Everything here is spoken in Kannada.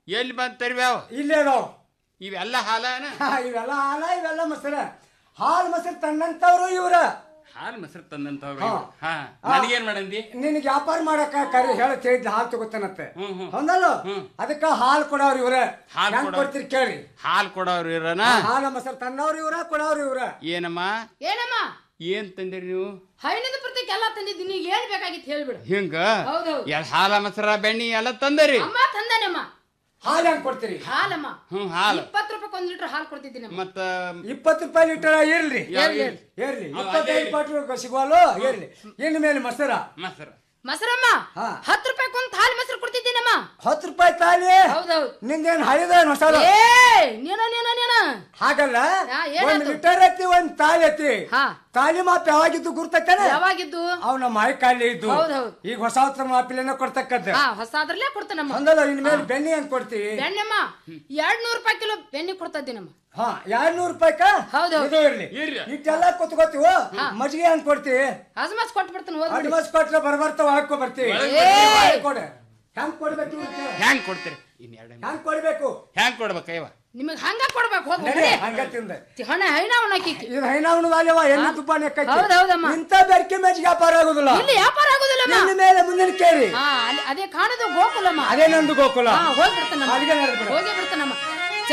ಎಲ್ಲಿ ಬಂದ್ ತರ್ಬ್ಯಾವ ಇಲ್ಲೇ ಅದಾವ ಇವೆಲ್ಲ ಹಾಲನ ಇವೆಲ್ಲ ಹಾಲ ಇವೆಲ್ಲ ಮೊಸರ ಹಾಲು ಮೊಸರು ತಂದಂತವ್ರು ಇವ್ರ ಹಾಲು ಮೊಸರು ತಂದಂತವ್ರು ಹಾ. ಹಾ ಹಾ. ನನಗೇನ್ ಮಾಡಂದಿ ನಿನಗೆ ವ್ಯಾಪಾರ ಮಾಡಕ ಕರಿ ಹೇಳಿ ಹೇಳಿದ್ ಹಾಲು ತಗೋತಾನತ್ತೆ ಹ್ಮ್, ಹ್ಮ್. ಹೌದಲ್ಲ ಅದಕ್ಕ ಹಾಲು ಕೊಡವ್ರ ಇವ್ರ ಹಾಲ್ ಹೆಂಗ್ ಕೊಡೋರ್. ಕೊಡ್ತೀರಿ ಕೇಳಿ ಹಾಲು ಕೊಡೋರು ಇರನ ಹಾಲು ಮೊಸರು ತಂದವ್ರು ಇವ್ರ ಕೊಡವ್ರು ಇವ್ರ ಏನಮ್ಮ ಏನಮ್ಮ ಏನ್ ತಂದಿರಿ ನೀವು ಹೈನದ ಪ್ರತ್ಯೇಕ ಎಲ್ಲ ತಂದಿದ್ದೀನಿ ಏನ್ ಬೇಕಾಗಿತ್ತು ಹೇಳ್ಬಿಡು ಹಿಂಗ ಹೌದೌದು. ಎಲ್ ಹಾಲ ಮೊಸರ ಬೆಣ್ಣಿ ಎಲ್ಲ ತಂದರಿ ಅಮ್ಮ ತಂದಾನಮ್ಮ ಹಾಲು ಹೆಂಗ್ ಕೊಡ್ತೀರಿ ಹಾಲಮ್ಮ ಹ್ಮ್ ಹಾಲು ಇಪ್ಪತ್ತು ರೂಪಾಯಿ ಒಂದ್ ಲೀಟರ್ ಹಾಲು ಕೊಡ್ತಿದ್ದೀನಮ್ಮ ಮತ್ತ ಇಪ್ಪತ್ತು ರೂಪಾಯಿ ಲೀಟರ್ ಇರ್ಲಿ ಯಾವ ಇರ್ಲಿ ಇರ್ಲಿ? ಇರ್ಲಿ ಅವ್ ಇಪ್ಪತ್ತೈದು ಅದೇ ರೂಪಾಯಿ ಸಿಗುವಲ್ಲ ಇರ್ಲಿ ಇನ್ನು ಮೇಲೆ ಮೊಸರ ಮೊಸರ ಮೊಸರಮ್ಮ ಹಾ. ಹತ್ತು ರೂಪಾಯಿ ಒಂದ್ ಹಾಲು ಮೊಸರು ಕೊಡ್ತಿದ್ದೀನಮ್ಮ ಹತ್ತು ರೂಪಾಯಿ ತಾಲಿ ಹೌದೌದು ನಿಂದೇನ್ ಹಳಿದ ಹೊಸದ ಏ ನೀನ ನೀನ ನೀನ ಹಾಗಲ್ಲ ಹಾ, ಏನಾಯ್ತು? ಒಂದ್ ಲೀಟರ್ ಐತಿ ಒಂದ್ ತಾಲಿ ಐತಿ ಹಾ. ತಾಲಿ ಮಾಪ್ ಯಾವಾಗಿದ್ದು ಗುರ್ತೈತೇನೆ ಯಾವಾಗಿದ್ದು ಅವ್ ನಮ್ಮ ಮಾಯಿ ಕಾಲಿ ಇದ್ದು ಹೌದ್ ಹೌದ್. ಈಗ ಹೊಸ ಹೊಸ ಮಾಪಿಲೇನ ಕೊಡ್ತಕ್ಕದ್ದು ಹಾ ಹೊಸಾದ್ರಲ್ಲೇ ಕೊಡ್ತಾನಮ್ಮ ಅಂದಲ್ಲ ಇನ್ ಮೇಲೆ ಬೆಣ್ಣೆ ಹೆಂಗ್ ಕೊಡ್ತೀವಿ ಬೆಣ್ಣೆಮ್ಮ ಎರಡ್ ನೂರು ರೂಪಾಯಿ ಕಿಲೋ ಬೆಣ್ಣೆ ಕೊಡ್ತಾ ಇದ್ದೀನಮ್ಮ ಹಾ ಎರಡ್ ನೂರು ರೂಪಾಯಿ ಹೌದ್ ಹೌದ್. ಇದು ಇರ್ಲಿ ಇರ್ಲಿ. ಇಟ್ಟೆಲ್ಲ ಕುತ್ಕೋತೀವಿ ಮಜ್ಜಿಗೆ ಹೆಂಗ್ ಕೊಡ್ತೀವಿ ಹಜಮಾಸ್ ಕೊಟ್ಟು ಬರ್ತಾನೆ ಹೋಗ್ಬಿಡಿ ಅಡ್ವಾನ್ಸ್ ಕೊಟ್ರೆ ಬರ್ಬರ್ತಾವ ಹಾಕೋ ಬರ್ತೀವಿ ಒಳಗ್ ಬರ್ತೀವಿ. ಕೊಡ ಹೆಂಗ್ ಕೊಡ್ಬೇಕು ಇವ್ರಿಗೆ? ಹೆಂಗ್ ಕೊಡ್ತೀರಿ ಇನ್ ಎರಡು ಹೆಂಗ್ ಕೊಡ್ಬೇಕು ಹೆಂಗ್ ಕೊಡ್ಬೇಕಯ್ಯವ ನಿಮಗ್ ಹಂಗ ಕೊಡ್ಬೇಕು ಹೋಗಿ ನಡಿ, ಹಂಗ ತಿಂದ ಹಣ ಹೈನ ಅವನಕ್ಕಿಕ್ಕಿ ಇದು ಹೈನಾವಣ ಅಲ್ಲೇವ ಎಣ್ಣೆ ತುಪ್ಪ ನೆಕ್ಕೈತಿ ಹೌದ್ ಹೌದಮ್ಮ. ಇಂಥ ಬೆರಕೆ ಮೆಜ್ಜಿಗೆ ವ್ಯಾಪಾರ ಆಗುದಿಲ್ಲ ಇಲ್ಲಿ ವ್ಯಾಪಾರ ಆಗುದಿಲ್ಲಮ್ಮ ಇನ್ನು ಮೇಲೆ ಮುಂದಿನ ಕೇರಿ ಹಾ ಅಲ್ಲಿ ಅದೇ ಕಾಣದು ಗೋಕುಲಮ್ಮ ಅದೇ ನಂದು ಗೋಕುಲ ಹಾ ಹೋಗಿ ಬಿಡ್ತಾನಮ್ಮ ಅಲ್ಲಿಗೆ ನಡೆದ್ಬಿಡು. ಹೋಗಿ ಬಿಡ್ತಾನಮ್ಮ